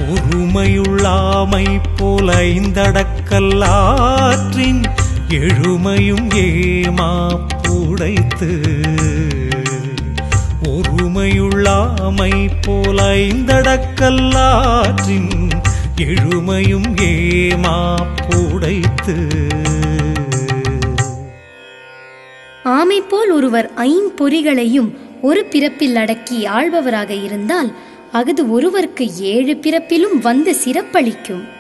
ஒருமையுள்ளாமை போல ஐந்தடக்கல்லாற்றின் எழுமையும் ஏமா புடைத்து ஒருமையுள்ளாமை போல ஐந்தடக்கல்லாற்றின் எழுமையும் ஏமா புடைத்து ஆமை போல் ஒருவர் ஐம்பொறிகளையும் ஒரு பிறப்பில் அடக்கி ஆள்பவராக இருந்தால் அஃது ஒருவருக்கு ஏழு பிறப்பிலும் வந்து சிறப்பளிக்கும்